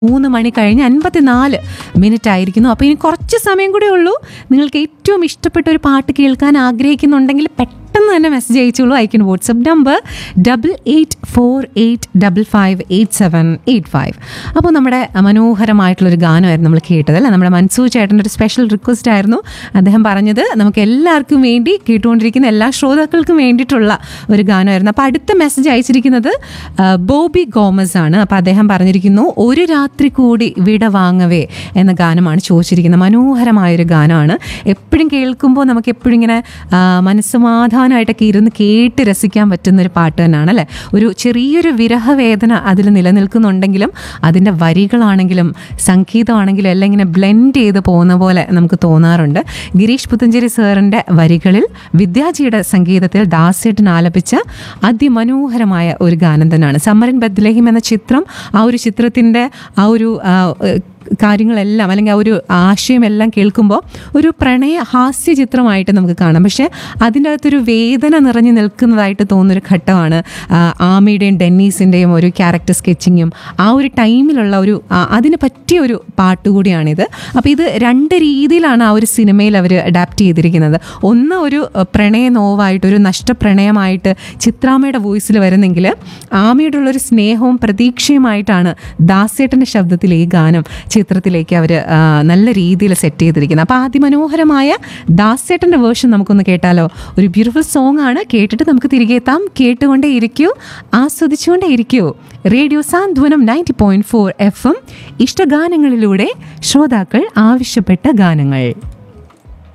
മൂന്ന് മണി കഴിഞ്ഞ് അൻപത്തിനാല് മിനിറ്റ് ആയിരിക്കുന്നു അപ്പോൾ ഇനി കുറച്ച് സമയം കൂടെ ഉള്ളൂ നിങ്ങൾക്ക് ഏറ്റവും ഇഷ്ടപ്പെട്ട ഒരു പാട്ട് കേൾക്കാൻ ആഗ്രഹിക്കുന്നുണ്ടെങ്കിൽ പെട്ടെന്ന് തന്നെ മെസ്സേജ് അയച്ചോളൂ അയക്കുന്ന WhatsApp number double eight four eight double five eight seven eight five അപ്പോൾ നമ്മുടെ മനോഹരമായിട്ടുള്ളൊരു ഗാനമായിരുന്നു നമ്മൾ കേട്ടത് അല്ലേ നമ്മുടെ മൻസൂർ ചേട്ടൻ്റെ ഒരു സ്പെഷ്യൽ റിക്വസ്റ്റ് ആയിരുന്നു അദ്ദേഹം പറഞ്ഞത് നമുക്ക് എല്ലാവർക്കും വേണ്ടി കേട്ടുകൊണ്ടിരിക്കുന്ന എല്ലാ ശ്രോതാക്കൾക്കും വേണ്ടിയിട്ടുള്ള ഒരു ഗാനമായിരുന്നു അപ്പോൾ അടുത്ത മെസ്സേജ് അയച്ചിരിക്കുന്നത് ആ, ബോബി ഗോമസ് ആണ് അപ്പോൾ അദ്ദേഹം പറഞ്ഞിരിക്കുന്നു ഒരു രാത്രി കൂടി വിട വാങ്ങവേ എന്ന ഗാനമാണ് ചോദിച്ചിരിക്കുന്നത് മനോഹരമായൊരു ഗാനമാണ് എപ്പോഴും കേൾക്കുമ്പോൾ നമുക്ക് എപ്പോഴും ഇങ്ങനെ ആ, മനസ്സമാധാനമായിട്ടൊക്കെ ഇരുന്ന് കേട്ട് രസിക്കാൻ പറ്റുന്ന ഒരു പാട്ട് തന്നെയാണ് അല്ലേ ഒരു ചെറിയൊരു വിരഹവേദന അതിൽ നിലനിൽക്കുന്നുണ്ടെങ്കിലും അതിൻ്റെ വരികളാണെങ്കിലും സംഗീതമാണെങ്കിലും എല്ലാം ഇങ്ങനെ ബ്ലെൻഡ് ചെയ്ത് പോകുന്ന പോലെ നമുക്ക് തോന്നാറുണ്ട് ഗിരീഷ് പുത്തഞ്ചേരി സാറിൻ്റെ വരികളിൽ വിദ്യാജിയുടെ സംഗീതത്തിൽ ദാസേട്ടൻ ആലപിച്ച അതിമനോഹരമായ ഒരു ഗാനം തന്നെയാണ് സമ്മരൻ ബദ്ലഹിം എന്ന ചിത്രം ആ ഒരു ചിത്രത്തിൻ്റെ ആ ഒരു ആ, ഏഹ്, കാര്യങ്ങളെല്ലാം അല്ലെങ്കിൽ ആ ഒരു ആശയമെല്ലാം കേൾക്കുമ്പോൾ ഒരു പ്രണയ ഹാസ്യ ചിത്രമായിട്ട് നമുക്ക് കാണാം പക്ഷേ അതിൻ്റെ അകത്തൊരു വേദന നിറഞ്ഞു നിൽക്കുന്നതായിട്ട് തോന്നുന്നൊരു ഘട്ടമാണ് ആ, ആമിയുടെയും ഡെന്നീസിൻ്റെയും ഒരു ക്യാരക്ടർ സ്കെച്ചിങ്ങും ആ ഒരു ടൈമിലുള്ള ഒരു ആ, അതിന് പറ്റിയ ഒരു പാട്ട് കൂടിയാണിത് അപ്പോൾ ഇത് രണ്ട് രീതിയിലാണ് ആ ഒരു സിനിമയിൽ അവർ അഡാപ്റ്റ് ചെയ്തിരിക്കുന്നത് ഒന്ന് ഒരു അഹ്, പ്രണയ നോവായിട്ട് ഒരു നഷ്ടപ്രണയമായിട്ട് ചിത്രാമ്മയുടെ വോയിസിൽ വരുന്നെങ്കിൽ ആമയുടെ ഉള്ളൊരു സ്നേഹവും പ്രതീക്ഷയുമായിട്ടാണ് ദാസേട്ടൻ്റെ ശബ്ദത്തിൽ ഈ ഗാനം ചിത്രത്തിലേക്ക് അവർ നല്ല രീതിയിൽ സെറ്റ് ചെയ്തിരിക്കുന്നത് അപ്പോൾ അതിമനോഹരമായ ദാസേട്ടൻ്റെ വേർഷൻ നമുക്കൊന്ന് കേട്ടാലോ ഒരു ബ്യൂട്ടിഫുൾ സോങ് ആണ് കേട്ടിട്ട് നമുക്ക് തിരികെ എത്താം കേട്ടുകൊണ്ടേ ഇരിക്കൂ ആസ്വദിച്ചുകൊണ്ടേ ഇരിക്കൂ radio Santhwanam ninety point four F M ഇഷ്ടഗാനങ്ങളിലൂടെ ശ്രോതാക്കൾ ആവശ്യപ്പെട്ട ഗാനങ്ങൾ